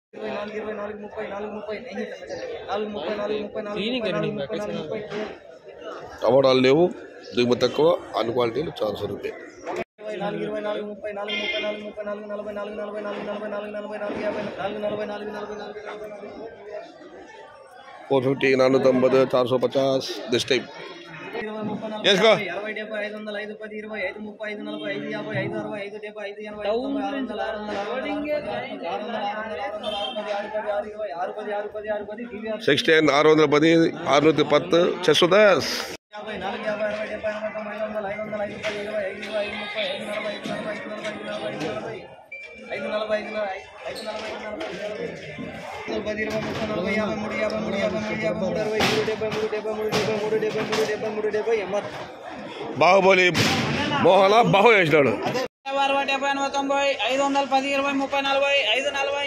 ఇరవై నాలుగు ఇరవై నాలుగు ముప్పై నాలుగు ముప్పై నాలుగు ముప్పై నాలుగు ముప్పై నాలుగు ముప్పై నాలుగు ముప్పై నాలుగు ముప్పై టమాటాలు లేవు దిగుమతి తక్కువ అన్ని క్వాలిటీలు చాలా సో రూపాయి ఇరవై నాలుగు ఇరవై నాలుగు ముప్పై నాలుగు ముప్పై నాలుగు ముప్పై నాలుగు నలభై నాలుగు నలభై నాలుగు నలభై నాలుగు నలభై నాలుగు యాభై నాలుగు నలభై నాలుగు నలభై నాలుగు నలభై నాలుగు फोर फिफ्टी नानूत अंबद चार सौ पचास दिस टाइप ఇరవై ముప్పై నలభై చేసుకో. యాభై, అరవై డెబ్బై ఐదు వందల ఐదు పది ఇరవై ఐదు ముప్పై ఐదు నలభై ఐదు యాభై ఐదు అరవై ఐదు డెబ్బై ఐదు ఎనభై ఐదు తొంభై ఆరు వందల ఆరు వందల ఆరు వందల ఆరు వందల ఆరు వందల ఆరు వందల ఆరు పది ఆరు పది ఆరు ఇరవై ఆరు పది ఆరు పది ఆరు పది టీవీ ఆరు సిక్స్టీన్ ఆరు వందల పది ఆరునూతి పత్తు చెస్ దస్ యాభై నాలుగు యాభై అరవై డెబ్బై ఎనభై తొంభై ఐదు వందల ఐదు వందల ఐదు పది ఇరవై ఐదు ఇరవై ఐదు ముప్పై ఐదు నలభై ఐదు నలభై ఐదు నలభై ఐదు నలభై ఐదు నలభై ఐదు నలభై ఐదు నలభై ఐదు నలభై ఐదు నలభై ఐదు పది ఇరవై ముప్పై నలభై యాభై మూడు యాభై మూడు యాభై మూడు యాభై మూడు అరవై మూడు డెబ్బై మూడు డెబ్బై మూడు డెబ్బై మూడు డెబ్బై మూడు డెబ్బై మూడు డెబ్బై ఎంఆర్ బాహుబలి మోహన బాహు వేసినాడు అరవై డెబ్బై ఎనభై తొంభై ఐదు వందల పది ఇరవై ముప్పై నలభై ఐదు నలభై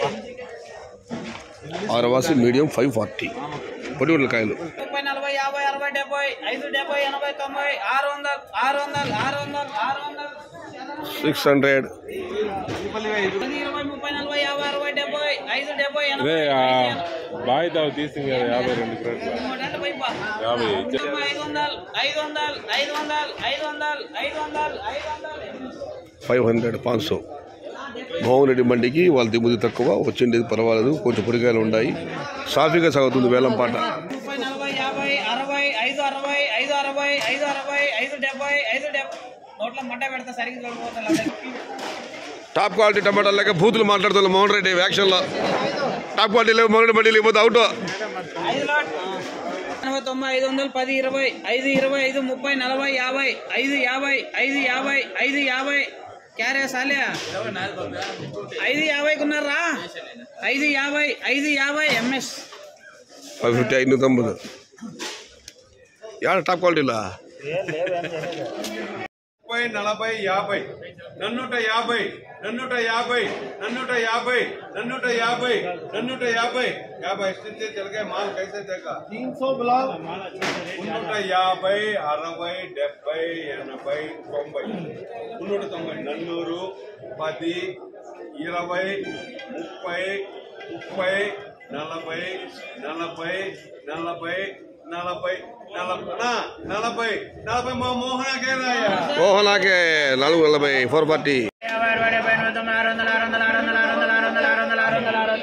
ఆరవాసి మీడియం ఫైవ్ ఫార్టీ పొడి కాయలు ముప్పై నలభై యాభై అరవై డెబ్బై ఐదు డెబ్బై ఎనభై తొంభై ఆరు వందలు ఆరు వందలు ఆరు వందలు ఆరు వందలు సిక్స్ హండ్రెడ్ పది ఇరవై ముప్పై నలభై యాభై అరవై డెబ్బై ఐదు డెబ్బై ఎనభై బాయిదావు తీసింది కదా యాభై రెండు క్రేట్లు యాభై ఐదు వందలు ఐదు వందలు ఐదు వందలు ఐదు వందలు ఐదు వందలు ఐదు వందలు ఫైవ్ హండ్రెడ్ పాంచ్ సో మోహన్ రెడ్డి మండికి వాళ్ళ దిగుమతి తక్కువ వచ్చిండేది పర్వాలేదు కొంచెం పురికాయలు ఉన్నాయి సాఫీగా సాగుతుంది వేలం పాట ముప్పై నలభై యాభై అరవై ఐదు అరవై ఐదు అరవై ఐదు అరవై ఐదు డెబ్బై ఐదు డెబ్బై నోట్లో మంట పెడతా సరిగ్గా చూడబోతా టాప్ క్వాలిటీ టమాటాలు లేక బూతులు మాట్లాడుతున్నారు మోహన్ రెడ్డి యాక్షన్లో టాప్ క్వాలిటీ లేవు మోహన్ రెడ్డి మండి లేకపోతే అవుట్ ఐదు లాట్ ఎనభై తొంభై ఐదు వందలు పది ఇరవై ఐదు ఇరవై ఐదు ముప్పై నలభై యాభై ఐదు యాభై ఐదు యాభై ఐదు యాభై క్యారే సాలే ఐదు యాభైకి ఉన్నారా ఐదు యాభై ఐదు యాభై ఎంఎస్ ఫైవ్ ఫిఫ్టీ ఐదు తొంభై యాడ టాప్ క్వాలిటీలా ముప్పై నలభై యాభై నన్నుట యాభై నన్నుట యాభై నన్నుట యాభై నన్నుట యాభై నన్నుట యాభై యాభై ఎస్టించే చలకే మాల్ కైసే దేగా మున్నూట యాభై అరవై డెబ్బై ఎనభై తొంభై మున్నూట తొంభై నన్నూరు పది ఇరవై ముప్పై ముప్పై నలభై నలభై నలభై నలభై నలభై నలభై నలభై మా మోహనకే రాయ్యా మోహనాకే నాలుగు నలభై ఫోర్ ఫార్టీ యాభై అరవై డెబ్బై ఎనభై తొంభై ఆరు వందల ఆరు వందల ఆరు వందల ఆరు వందల ఆరు వందల ఆరు వందల ఆరు వందల ఆరు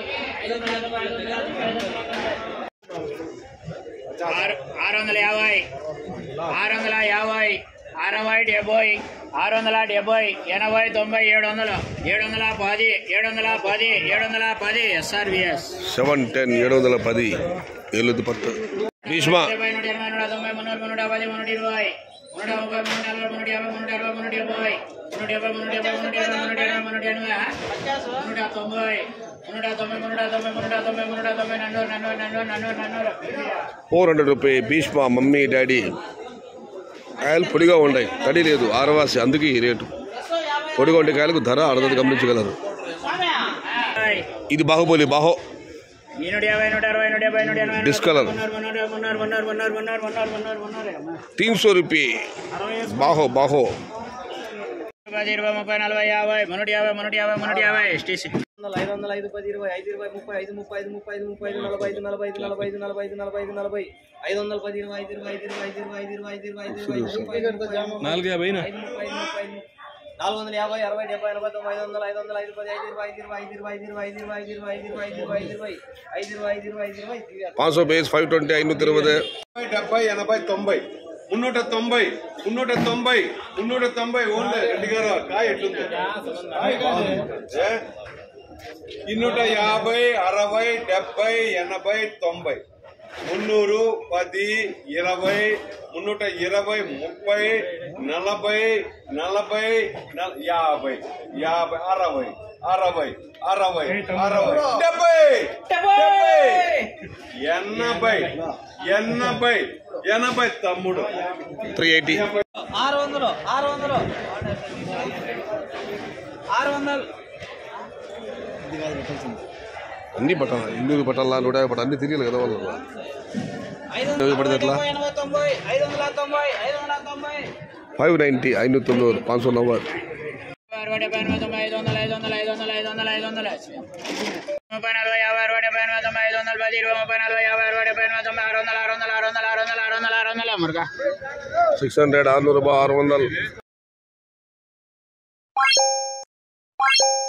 వందల ఆరు వందల యాభై ఆరు వందల యాభై అరవై డెబ్బై ఆరు వందల డెబ్బై ఎనభై తొంభై ఏడు వందలు ఏడు వందల పది ఏడు వందల పది ఏడు వందల పది ఎస్ఆర్విఎస్ సెవెన్ టెన్ ఏడు వందల పది ఏళ్ళు పత్తు భీష్మ డెబ్బై నూట ఎనభై నూట తొంభై మున్నూరు మున్నూట పది మున్నూట ఇరవై మున్నూట ముప్పై మున్నూట నలభై మున్నూట యాభై మున్నూట అరవై మున్నూట డెబ్బై మున్నూట డెబ్బై మున్నూట డెబ్బై మున్నూట ఎనభై మున్నూట ఎనభై మున్నూట ఎనభై మున్నూట తొంభై మున్నూట తొంభై మున్నూట తొంభై మున్నూట తొంభై మున్నూట తొంభై నన్నూరు నన్నూరు నన్నూరు నన్నూరు నన్నూరు four hundred rupee Bheeshma mummy daddy కాయలు పొడిగా ఉన్నాయి తడి లేదు ఆరవాసి అందుకే ఈ రేటు పొడిగా ఉండే కాయలకు ధర అడదది గమనించగలరు ఇది బాహుబలి బాహో ఈ నూట యాభై నూట అరవై నూట డెబ్బై నూట ఎనభై Discolor. మున్నూరు మున్నూరు మున్నూరు మున్నూరు మున్నూరు మున్నూరు మున్నూరు మున్నూరు మున్నూరు तीन सौ रुपये बाहो बाहो పది ఇరవై ముప్పై నలభై యాభై మున్నూట యాభై మున్నూట యాభై మున్నూట యాభై ఎస్టీసీ ఐదు వందల ఐదు పది ఇరవై ఐదు ఇరవై ముప్పై ఐదు ముప్పై ఐదు ముప్పై ఐదు ముప్పై ఐదు నలభై ఐదు నలభై ఐదు నలభై ఐదు నలభై ఐదు నలభై ఐదు నలభై ఐదు వందల పది ఇరవై ఐదు ఇరవై ఐదు ఇరవై ఐదు ఇరవై ఐదు ఇరవై ఐదు ఇరవై ఐదు ఇరవై ఐదు ముప్పై ఐదు ముప్పై ఐదు నాలుగు యాభై ఐదు ముప్పై ఐదు ముప్పై ఐదు నాలుగు వందల యాభై అరవై డెబ్బై ఎనభై తొంభై ఐదు వందల ఐదు వందల ఐదు పది ఐదు ఇరవై ఐదు ఇరవై ఐదు ఇరవై ఐదు ఇరవై ఐదు ఇరవై ఐదు ఇరవై ఐదు ఇరవై ఐదు ఇరవై ఐదు ఇరవై ఐదు ఇరవై ఐదు ఇరవై ఐదు ఇరవై ఐదు पाँच सौ बीस फाइव ट्वेंटी ఐనూத்தி ఇరవై డెబ్బై ఎనభై తొంభై మున్నూట తొంభై మున్నూట తొంభై మున్నూట తొంభై ఓన్లీ రెడ్డి గారు కాయ ఎట్లుంది కాయ బాగుంది. ఏ? ఇన్నూట యాభై అరవై డెబ్బై ఎనభై తొంభై మున్నూరు పది ఇరవై మున్నూట ఇరవై ముప్పై నలభై నలభై నల- యాభై యాభై అరవై అరవై అరవై అరవై డెబ్బై డెబ్బై ఎనభై ఎనభై ఎనభై తమ్ముడు త్రీ ఎయిటీ ఆరు వందలు ఆరు వందలు ఆరు వందలు అన్ని పట్టాల ఇన్నూరు పట్టాలా నూట యాభై పట్టాలి అన్ని తిరిగి కదా వాళ్ళు ఐదు ఇరవై పడితే ఎట్లా? వందల ఎనభై తొంభై ఐదు వందల తొంభై ఐదు వందల తొంభై ఫైవ్ నైంటీ ఐనూத்தி తొమ్మిది పాँच सौ नव्वद అరవై డెబ్బై ఎనభై తొంభై ఐదు వందల ఐదు వందల ఐదు వందల ఐదు వందల ఐదు వందల ముప్పై నలభై యాభై అరవై డెబ్బై ఎనభై తొంభై ఐదు వందల పది ఇరవై ముప్పై నలభై యాభై అరవై డెబ్బై ఎనభై తొంభై ఆరు వందల ఆరు వందల ఆరు వందల ఆరు వందల ఆరు వందల ఆరు వందల ఆరు వందల మురుగా సిక్స్ హండ్రెడ్ ఆరునూరు రూపాయలు ఆరు వందలు